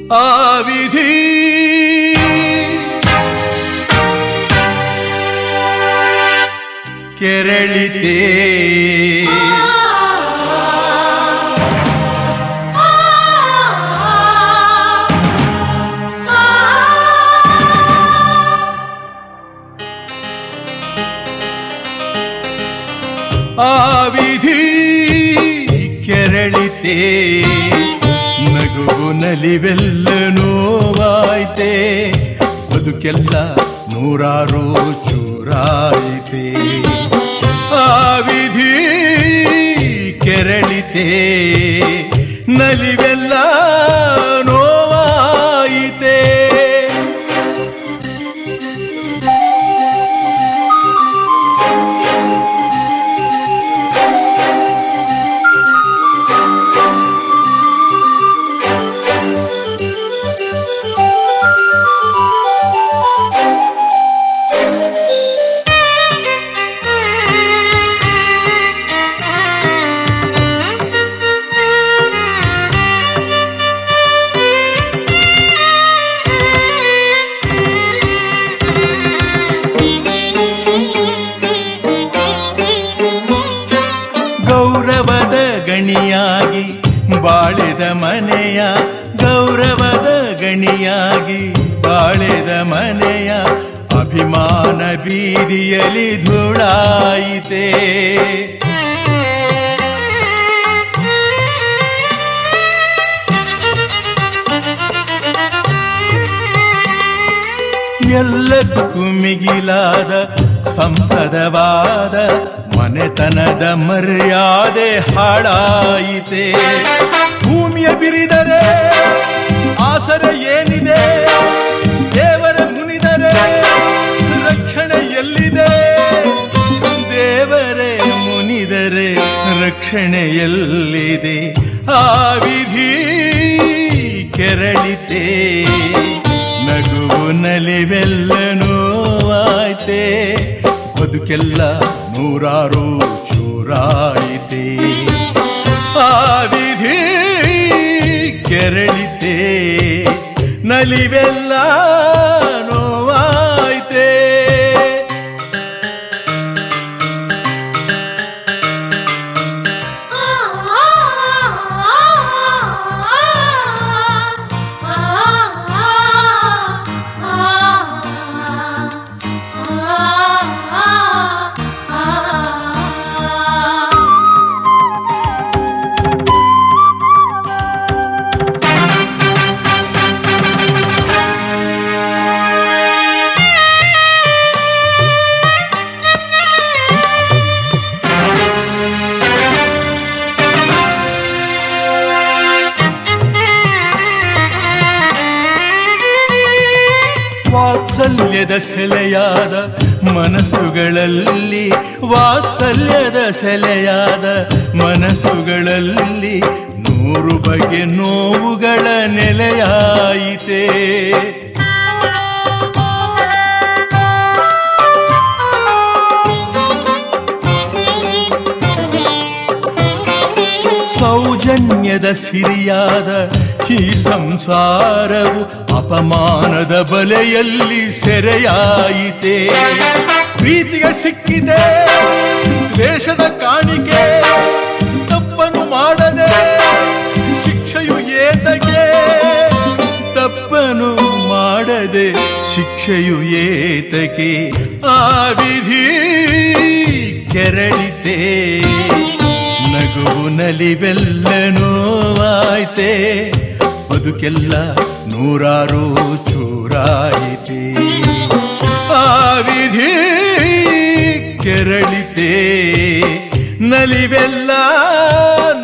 ಆ ವಿಧಿ ಕೆರಳಿದೆ ಆ ವಿಧಿ ಕೆರಳಿತೆ ನಗುವು ನಲಿವೆಲ್ಲ ನೋವಾಯ್ತೆ ಬದುಕೆಲ್ಲ ನೂರಾರು ಚೂರಾಯಿತೆ ಆ ವಿಧಿ ಕೆರಳಿತೆ ನಲಿವೆಲ್ಲ ನೋವಾಯಿತೆ ಗೌರವದ ಗಣಿಯಾಗಿ ಬಾಳೆದ ಮನೆಯ ಗೌರವದ ಗಣಿಯಾಗಿ ಬಾಳೆದ ಮನೆಯ ಅಭಿಮಾನ ಬೀದಿಯಲ್ಲಿ ಧೂಳಾಯಿತೆ ಎಲ್ಲದಕ್ಕೂ ಮಿಗಿಲಾದ ಸಂಪದವಾದ ಮನೆತನದ ಮರ್ಯಾದೆ ಹಾಳಾಯಿತೆ ಭೂಮಿಯ ಬಿರಿದರೆ ಆಸರೆ ಏನಿದೆ ದೇವರ ಮುನಿದರೆ ರಕ್ಷಣೆ ಎಲ್ಲಿದೆ ದೇವರೇ ಮುನಿದರೆ ರಕ್ಷಣೆ ಎಲ್ಲಿದೆ ಆ ವಿಧಿ ಕೆರಳಿತೆ ನಗುವು ನಲಿವೆಲ್ಲ ನೋವಾಯ್ತೆ ಬದುಕೆಲ್ಲ ನೂರಾರು ಚೂರಾಯಿತೆ ಆ ವಿಧಿ ಕೆರಳಿತೆ ನಲಿವೆಲ್ಲ ನೋವಾಯ್ತೆ ವಾತ್ಸಲ್ಯದ ಸೆಲೆಯಾದ ಮನಸ್ಸುಗಳಲ್ಲಿ ವಾತ್ಸಲ್ಯದ ಸೆಲೆಯಾದ ಮನಸ್ಸುಗಳಲ್ಲಿ ನೂರು ಬಗೆ ನೋವುಗಳ ನೆಲೆಯಾಯಿತೆ ಸೌಜನ್ಯದ ಸಿರಿಯಾದ ಈ ಸಂಸಾರವು ಅಪಮಾನದ ಬಲೆಯಲ್ಲಿ ಸೆರೆಯಾಯಿತೆ ಪ್ರೀತಿಗೆ ಸಿಕ್ಕಿದೆ ದ್ವೇಷದ ಕಾಣಿಕೆ ತಪ್ಪನ್ನು ಮಾಡದೆ ಶಿಕ್ಷೆಯು ಏತಗೆ ತಪ್ಪನು ಮಾಡದೆ ಶಿಕ್ಷೆಯು ಏತಕೆ ಆ ವಿಧಿ ಕೆರಳಿತೆ ನಗುವು ನಲಿವೆಲ್ಲ ನೋವಾಯ್ತೆ ಬದುಕೆಲ್ಲ ನೂರಾರು ಚೂರಾಯಿತೆ ಆ ವಿಧಿ ಕೆರಳಿತೆ ನಲಿವೆಲ್ಲ